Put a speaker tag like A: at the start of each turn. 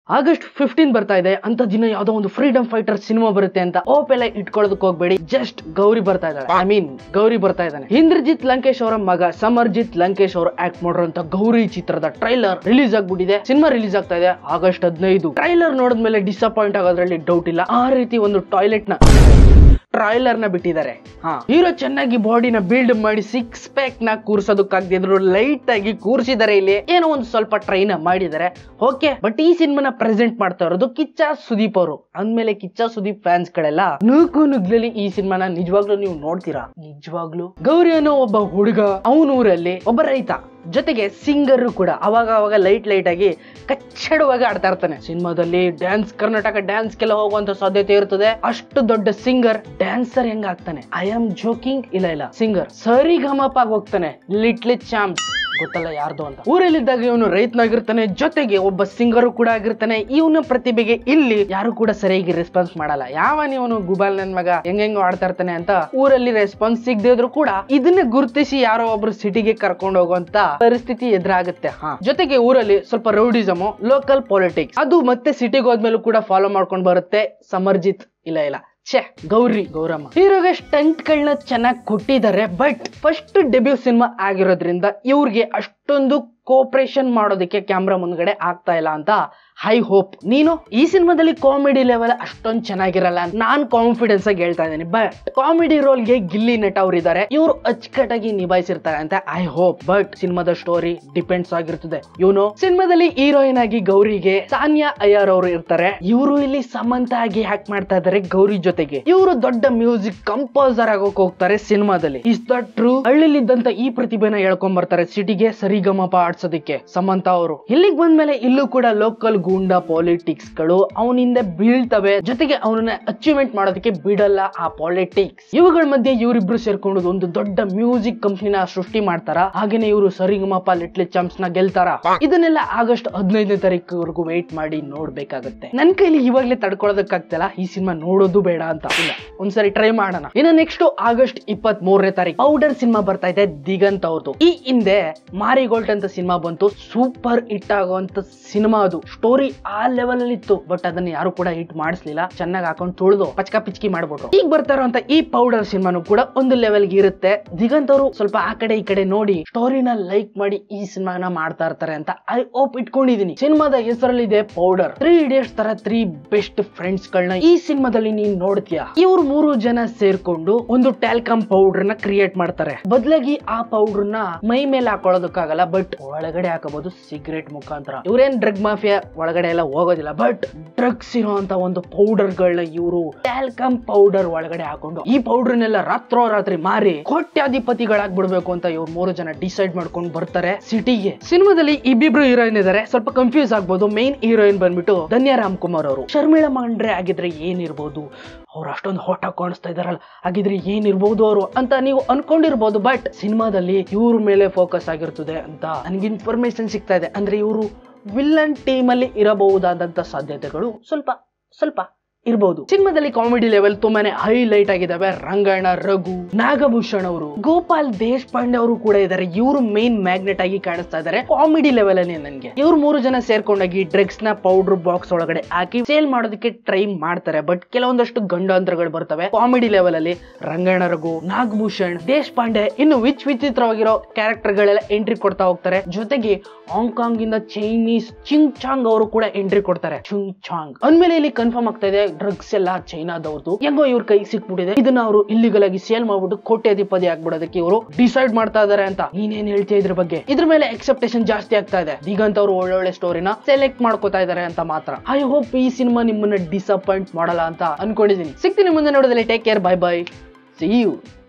A: August fifteen ಬರ್ತಾ ಇದೆ ಅಂತ ದಿನ ಯಾವ್ದೋ ಒಂದು ಫ್ರೀಡಮ್ ಫೈಟರ್ ಸಿನಿಮಾ ಬರುತ್ತೆ ಅಂತ ಓಪ್ ಎಲ್ಲ ಇಟ್ಕೊಳ್ಳೋದಕ್ಕೆ ಹೋಗ್ಬೇಡಿ ಜಸ್ಟ್ ಗೌರಿ ಬರ್ತಾ ಇದ್ದಾಳೆ ಐ ಮೀನ್ ಗೌರಿ ಬರ್ತಾ ಇದ್ದಾನೆ ಇಂದ್ರಜಿತ್ ಲಂಕೇಶ್ ಅವರ ಮಗ ಸಮರ್ಜಿತ್ ಲಂಕೇಶ್ ಅವರು ಆಕ್ಟ್ ಮಾಡಿರುವಂತ ಗೌರಿ ಚಿತ್ರದ ಟ್ರೈಲರ್ ರಿಲೀಸ್ ಆಗ್ಬಿಟ್ಟಿದೆ ಸಿನಿಮಾ ರಿಲೀಸ್ ಆಗ್ತಾ ಇದೆ ಆಗಸ್ಟ್ ಹದಿನೈದು ಟ್ರೈಲರ್ ನೋಡಿದ್ಮೇಲೆ ಡಿಸಪಾಯಿಂಟ್ ಆಗೋದ್ರಲ್ಲಿ ಡೌಟ್ ಇಲ್ಲ ಆ ರೀತಿ ಒಂದು ಟಾಯ್ಲೆಟ್ ನ ಟ್ರೈಲರ್ ನ ಬಿಟ್ಟಿದ್ದಾರೆ ಹಾ ಹೀರೋ ಚೆನ್ನಾಗಿ ಬಾಡಿನ ಬಿಲ್ಡ್ ಮಾಡಿ ಸಿಕ್ಸ್ ಪ್ಯಾಕ್ ನ ಕೂರ್ಸೋದಕ್ಕಾಗದಿದ್ರು ಲೈಟ್ ಆಗಿ ಕೂರ್ಸಿದ್ದಾರೆ ಇಲ್ಲಿ ಏನೋ ಒಂದು ಸ್ವಲ್ಪ ಟ್ರೈನ್ ಮಾಡಿದ್ದಾರೆ ಓಕೆ ಬಟ್ ಈ ಸಿನಿಮಾನ ಪ್ರೆಸೆಂಟ್ ಮಾಡ್ತಾ ಇರೋದು ಕಿಚ್ಚ ಸುದೀಪ್ ಅವರು ಅಂದ್ಮೇಲೆ ಕಿಚ್ಚ ಸುದೀಪ್ ಫ್ಯಾನ್ಸ್ ಗಳೆಲ್ಲ ನೂಕು ನುಗ್ಲಲ್ಲಿ ಈ ಸಿನಿಮಾನ ನಿಜವಾಗ್ಲೂ ನೀವು ನೋಡ್ತೀರಾ ನಿಜವಾಗ್ಲೂ ಗೌರಿ ಅನ್ನೋ ಒಬ್ಬ ಹುಡುಗ ಅವನೂರಲ್ಲಿ ಒಬ್ಬ ರೈತ ಜೊತೆಗೆ ಸಿಂಗರ್ ಕೂಡ ಅವಾಗ ಅವಾಗ ಲೈಟ್ ಲೈಟ್ ಆಗಿ ಕಚ್ಚಡವಾಗಿ ಆಡ್ತಾ ಇರ್ತಾನೆ ಸಿನಿಮಾದಲ್ಲಿ ಡ್ಯಾನ್ಸ್ ಕರ್ನಾಟಕ ಡ್ಯಾನ್ಸ್ ಕೆಲ ಹೋಗುವಂತ ಸಾಧ್ಯತೆ ಇರ್ತದೆ ಅಷ್ಟು ದೊಡ್ಡ ಸಿಂಗರ್ ಡ್ಯಾನ್ಸರ್ ಹೆಂಗ್ ಆಗ್ತಾನೆ ಐ ಆಮ್ ಜೋಕಿಂಗ್ ಇಲ್ಲ ಇಲ್ಲ ಸಿಂಗರ್ ಸರಿ ಗಮಪ ಹೋಗ್ತಾನೆ ಲಿಟ್ಲಿ ಚಾಂಪ್ಸ್ ಗೊತ್ತಲ್ಲ ಯಾರ್ದು ಅಂತ ಊರಲ್ಲಿದ್ದಾಗ ಇವನು ರೈತನಾಗಿರ್ತಾನೆ ಜೊತೆಗೆ ಒಬ್ಬ ಸಿಂಗರ್ ಕೂಡ ಆಗಿರ್ತಾನೆ ಇವನ ಪ್ರತಿಭೆಗೆ ಇಲ್ಲಿ ಯಾರು ಕೂಡ ಸರಿಯಾಗಿ ರೆಸ್ಪಾನ್ಸ್ ಮಾಡಲ್ಲ ಯಾವ ಇವನು ಗುಬಾಲ್ ನನ್ ಮಗ ಹೆಂಗೆಂಗೋ ಆಡ್ತಾ ಇರ್ತಾನೆ ಅಂತ ಊರಲ್ಲಿ ರೆಸ್ಪಾನ್ಸ್ ಸಿಗದೆ ಇದ್ರು ಕೂಡ ಇದನ್ನ ಗುರುತಿಸಿ ಯಾರೋ ಒಬ್ರು ಸಿಟಿಗೆ ಕರ್ಕೊಂಡು ಹೋಗುವಂತ ಪರಿಸ್ಥಿತಿ ಎದುರಾಗುತ್ತೆ ಹಾ ಜೊತೆಗೆ ಊರಲ್ಲಿ ಸ್ವಲ್ಪ ರೌಡಿಸಮ್ ಲೋಕಲ್ ಪಾಲಿಟಿಕ್ಸ್ ಅದು ಮತ್ತೆ ಸಿಟಿಗೆ ಹೋದ್ಮೇಲೂ ಕೂಡ ಫಾಲೋ ಮಾಡ್ಕೊಂಡು ಬರುತ್ತೆ ಸಮರ್ಜಿತ್ ಇಲ್ಲ ಇಲ್ಲ ಛೇ ಗೌರಿ ಗೌರಮ್ಮ ಹೀರೋಗೆ ಸ್ಟಂಟ್ ಗಳನ್ನ ಚೆನ್ನಾಗಿ ಕೊಟ್ಟಿದ್ದಾರೆ ಬಟ್ ಫಸ್ಟ್ ಡೆಬ್ಯೂ ಸಿನಿಮಾ ಆಗಿರೋದ್ರಿಂದ ಇವ್ರಿಗೆ ಅಷ್ಟೊಂದು ಕೋಪರೇಷನ್ ಮಾಡೋದಕ್ಕೆ ಕ್ಯಾಮ್ರಾ ಮುಂದ್ಗಡೆ ಆಗ್ತಾ ಇಲ್ಲ ಅಂತ ಹೈ ಹೋಪ್ ನೀನು ಈ ಸಿನಿಮಾದಲ್ಲಿ ಕಾಮಿಡಿ ಲೆವೆಲ್ ಅಷ್ಟೊಂದು ಚೆನ್ನಾಗಿರಲ್ಲ ನಾನ್ ಕಾನ್ಫಿಡೆನ್ಸ್ ಆಗಿ ಹೇಳ್ತಾ ಇದ್ದೀನಿ ಬಟ್ ಕಾಮಿಡಿ ರೋಲ್ಗೆ ಗಿಲ್ಲಿ ನಟ ಅವ್ರು ಇದ್ದಾರೆ ಇವರು ಅಚ್ಚುಕಟ್ಟಾಗಿ ನಿಭಾಯಿಸಿರ್ತಾರೆ ಅಂತ ಐ ಹೋಪ್ ಬಟ್ ಸಿನಿಮಾದ ಸ್ಟೋರಿ ಡಿಪೆಂಡ್ಸ್ ಆಗಿರ್ತದೆ ಇವನು ಸಿನಿಮಾದಲ್ಲಿ ಹೀರೋಯಿನ್ ಆಗಿ ಗೌರಿಗೆ ಸಾನಿಯಾ ಅಯ್ಯರ್ ಅವರು ಇರ್ತಾರೆ ಇವರು ಇಲ್ಲಿ ಸಮಂತ ಆಗಿ ಹ್ಯಾಕ್ ಮಾಡ್ತಾ ಇದ್ದಾರೆ ಗೌರಿ ಜೊತೆಗೆ ಇವರು ದೊಡ್ಡ ಮ್ಯೂಸಿಕ್ ಕಂಪೋಸರ್ ಆಗೋಕ್ ಹೋಗ್ತಾರೆ ಸಿನಿಮಾದಲ್ಲಿ ಇಸ್ ದ ಟ್ರೂ ಹಳ್ಳಿಲಿದ್ದಂತ ಈ ಪ್ರತಿಭೆನ ಹೇಳ್ಕೊಂಡ್ ಬರ್ತಾರೆ ಸಿಟಿಗೆ ಸರಿಗಮಪ ಆಡ್ಸೋದಕ್ಕೆ ಸಮಂತ ಅವರು ಇಲ್ಲಿಗೆ ಬಂದ್ಮೇಲೆ ಇಲ್ಲೂ ಕೂಡ ಲೋಕಲ್ ಗೂಂಡಾ ಪಾಲಿಟಿಕ್ಸ್ ಗಳು ಅವನಿಂದ ಬೀಳ್ತವೆ ಜೊತೆಗೆ ಅವನನ್ನ ಅಚೀವ್ಮೆಂಟ್ ಮಾಡೋದಕ್ಕೆ ಬಿಡಲ್ಲ ಆ ಪಾಲಿಟಿಕ್ಸ್ ಇವುಗಳ ಮಧ್ಯೆ ಇವರಿಬ್ರು ಸೇರ್ಕೊಂಡು ಒಂದು ದೊಡ್ಡ ಮ್ಯೂಸಿಕ್ ಕಂಪ್ನಿನ ಸೃಷ್ಟಿ ಮಾಡ್ತಾರ ಹಾಗೇನೆ ಇವರು ಸರಿಗಮಪ ಲಿಟ್ಲಿ ಚಾಂಪ್ಸ್ ನ ಗೆಲ್ತಾರ ಇದನ್ನೆಲ್ಲ ಆಗಸ್ಟ್ ಹದಿನೈದನೇ ತಾರೀಕುವರೆಗೂ ವೇಟ್ ಮಾಡಿ ನೋಡ್ಬೇಕಾಗುತ್ತೆ ನನ್ ಕೈಲಿ ಇವಾಗ್ಲೇ ತಡ್ಕೊಳ್ಳೋದಕ್ಕಾಗ್ತಲ್ಲ ಈ ಸಿನಿಮಾ ನೋಡೋದು ಬೇಡ ಅಂತ ಇಲ್ಲ ಒಂದ್ಸರಿ ಟ್ರೈ ಮಾಡೋಣ ಇನ್ನು ನೆಕ್ಸ್ಟ್ ಆಗಸ್ಟ್ ಇಪ್ಪತ್ತ್ ಮೂರನೇ ತಾರೀಕು ಪೌಡರ್ ಸಿನಿಮಾ ಬರ್ತಾ ಇದೆ ದಿಗಂತ್ ಅವ್ರದ್ದು ಈ ಹಿಂದೆ ಮಾರಿಗೋಲ್ಟ್ ಅಂತ ಸಿನಿಮಾ ಬಂತು ಸೂಪರ್ ಹಿಟ್ ಆಗುವಂತ ಸಿನಿಮಾ ಅದು ಸ್ಟೋರಿ ಆ ಲೆವೆಲ್ ಅಲ್ಲಿ ಇತ್ತು ಬಟ್ ಅದನ್ನ ಯಾರು ಕೂಡ ಹಿಟ್ ಮಾಡಿಸ್ಲಿಲ್ಲ ಚೆನ್ನಾಗಿ ಹಾಕೊಂಡು ತುಳಿದು ಪಚ್ಕ ಪಿಚ್ಕಿ ಮಾಡ್ಬಿಟ್ರು ಈಗ ಬರ್ತಾ ಇರುವಂತ ಈ ಪೌಡರ್ ಸಿನಿಮಾನು ಕೂಡ ಒಂದು ಲೆವೆಲ್ಗೆ ಇರುತ್ತೆ ದಿಗಂತ್ ಅವರು ಸ್ವಲ್ಪ ಆ ಕಡೆ ಈ ಕಡೆ ನೋಡಿ ಸ್ಟೋರಿನ ಲೈಕ್ ಮಾಡಿ ಈ ಸಿನಿಮಾನ ಮಾಡ್ತಾ ಇರ್ತಾರೆ ಅಂತ ಐ ಹೋಪ್ ಇಟ್ಕೊಂಡಿದೀನಿ ಸಿನಿಮಾದ ಹೆಸರಲ್ಲಿದೆ ಪೌಡರ್ ತ್ರೀ ಇಡಿಯಟ್ಸ್ ತರ ತ್ರೀ ಬೆಸ್ಟ್ ಫ್ರೆಂಡ್ಸ್ ಗಳನ್ನ ಈ ಸಿನಿಮಾದಲ್ಲಿ ನೀನ್ ನೋಡ್ತೀಯ ಇವ್ರು ಮೂರು ಜನ ಸೇರ್ಕೊಂಡು ಒಂದು ಟ್ಯಾಲ್ಕಮ್ ಪೌಡರ್ ನ ಕ್ರಿಯೇಟ್ ಮಾಡ್ತಾರೆ ಬದಲಾಗಿ ಆ ಪೌಡರ್ ನ ಮೈ ಮೇಲೆ ಹಾಕೊಳ್ಳೋದಕ್ಕಾಗಲ್ಲ ಬಟ್ ಒಳಗಡೆ ಹಾಕಬಹುದು ಸಿಗರೇಟ್ ಮುಖಾಂತರ ಇವ್ರೇನ್ ಡ್ರಗ್ ಮಾಫಿಯಾ ಒಳಗಡೆ ಎಲ್ಲ ಹೋಗೋದಿಲ್ಲ ಬಟ್ ಡ್ರಗ್ಸ್ ಇರುವಂತ ಒಂದು ಪೌಡರ್ ಗಳನ್ನ ಇವರು ಟ್ಯಾಲ್ಕಮ್ ಪೌಡರ್ ಒಳಗಡೆ ಹಾಕೊಂಡು ಈ ಪೌಡರ್ನೆಲ್ಲ ರಾತ್ರೋರಾತ್ರಿ ಮಾರಿ ಕೋಟ್ಯಾಧಿಪತಿಗಳಾಗ್ಬಿಡ್ಬೇಕು ಅಂತ ಇವ್ರು ಮೂರು ಜನ ಡಿಸೈಡ್ ಮಾಡ್ಕೊಂಡು ಬರ್ತಾರೆ ಸಿಟಿಗೆ ಸಿನಿಮಾದಲ್ಲಿ ಇಬ್ಬಿಬ್ರು ಹೀರೋಯಿನ್ ಇದಾರೆ ಸ್ವಲ್ಪ ಕನ್ಫ್ಯೂಸ್ ಆಗ್ಬೋದು ಮೇನ್ ಹೀರೋಯಿನ್ ಬಂದ್ಬಿಟ್ಟು ಧನ್ಯ ರಾಮ್ ಕುಮಾರ್ ಅವರು ಶರ್ಮಿಳಾ ಮಾಂಡ್ರೆ ಆಗಿದ್ರೆ ಏನಿರ್ಬೋದು ಅವ್ರು ಅಷ್ಟೊಂದು ಹೊಟ್ಟ ಕಾಣಿಸ್ತಾ ಇದಾರಲ್ಲ ಹಾಗಿದ್ರೆ ಏನಿರ್ಬೋದು ಅವರು ಅಂತ ನೀವು ಅನ್ಕೊಂಡಿರ್ಬೋದು ಬಟ್ ಸಿನಿಮಾದಲ್ಲಿ ಇವ್ರ ಮೇಲೆ ಫೋಕಸ್ ಆಗಿರ್ತದೆ ಅಂತ ನನಗೆ ಇನ್ಫಾರ್ಮೇಶನ್ ಸಿಗ್ತಾ ಇದೆ ಅಂದ್ರೆ ಇವರು ವಿಲ್ಲನ್ ಟೀಮ್ ಅಲ್ಲಿ ಇರಬಹುದಾದಂತ ಸಾಧ್ಯತೆಗಳು ಸ್ವಲ್ಪ ಸ್ವಲ್ಪ ಇರಬಹುದು ಸಿನಿಮಾದಲ್ಲಿ ಕಾಮಿಡಿ ಲೆವೆಲ್ ತುಂಬಾನೇ ಹೈಲೈಟ್ ಆಗಿದಾವೆ ರಂಗಣ್ಣ ರಘು ನಾಗಭೂಷಣ್ ಅವರು ಗೋಪಾಲ್ ದೇಶಪಾಂಡೆ ಅವರು ಕೂಡ ಇದ್ದಾರೆ ಇವರು ಮೇನ್ ಮ್ಯಾಗ್ನೆಟ್ ಆಗಿ ಕಾಣಿಸ್ತಾ ಇದ್ದಾರೆ ಕಾಮಿಡಿ ಲೆವೆಲ್ ಅಲ್ಲಿ ನನಗೆ ಇವ್ರು ಮೂರು ಜನ ಸೇರ್ಕೊಂಡಾಗಿ ಡ್ರಗ್ಸ್ ನ ಪೌಡರ್ ಬಾಕ್ಸ್ ಒಳಗಡೆ ಹಾಕಿ ಸೇಲ್ ಮಾಡೋದಕ್ಕೆ ಟ್ರೈ ಮಾಡ್ತಾರೆ ಬಟ್ ಕೆಲವೊಂದಷ್ಟು ಗಂಡಾಂತರಗಳು ಬರ್ತವೆ ಕಾಮಿಡಿ ಲೆವೆಲ್ ಅಲ್ಲಿ ರಂಗಣ್ಣ ರಘು ನಾಗಭೂಷಣ್ ದೇಶಪಾಂಡೆ ಇನ್ನು ವಿಚ್ ವಿಚಿತ್ರವಾಗಿರೋ ಕ್ಯಾರೆಕ್ಟರ್ ಗಳೆಲ್ಲ ಎಂಟ್ರಿ ಕೊಡ್ತಾ ಹೋಗ್ತಾರೆ ಜೊತೆಗೆ ಹಾಂಗ್ಕಾಂಗ್ ಇಂದ ಚೈನೀಸ್ ಚಿಂಗ್ ಚಾಂಗ್ ಅವರು ಕೂಡ ಎಂಟ್ರಿ ಕೊಡ್ತಾರೆ ಚುಂಗ್ ಚಾಂಗ್ ಅಂದ್ಮೇಲೆ ಇಲ್ಲಿ ಕನ್ಫರ್ಮ್ ಆಗ್ತಾ ಇದೆ ಡ್ರಗ್ಸ್ ಎಲ್ಲ ಚೈನಾದವ್ರದ್ದು ಹೆಂಗೋ ಇವ್ರ ಕೈಗೆ ಸಿಕ್ಬಿಟ್ಟಿದೆ ಇದನ್ನ ಅವರು ಇಲ್ಲಿಗಲ್ ಆಗಿ ಸೇಲ್ ಮಾಡ್ಬಿಟ್ಟು ಕೋಟ್ಯಾಧಿಪತಿ ಆಗ್ಬಿಡೋದಕ್ಕೆ ಇವರು ಡಿಸೈಡ್ ಮಾಡ್ತಾ ಇದಾರೆ ಅಂತ ನೀನೇನ್ ಹೇಳ್ತೀಯ ಇದ್ರ ಬಗ್ಗೆ ಇದ್ರ ಮೇಲೆ ಎಕ್ಸೆಪ್ಟೇಷನ್ ಜಾಸ್ತಿ ಆಗ್ತಾ ಇದೆ ದಿಗಂತ್ ಅವರು ಒಳ್ಳೊಳ್ಳೆ ಸ್ಟೋರಿನ ಸೆಲೆಕ್ಟ್ ಮಾಡ್ಕೋತಾ ಇದಾರೆ ಅಂತ ಮಾತ್ರ ಐ ಹೋಪ್ ಈ ಸಿನಿಮಾ ನಿಮ್ಮನ್ನ ಡಿಸಪಾಯಿಂಟ್ ಮಾಡಲ್ಲ ಅಂತ ಅನ್ಕೊಂಡಿದೀನಿ ಸಿಗ್ತೀನಿ ಮುಂದೆ ನೋಡೋದಲ್ಲಿ take care bye bye see you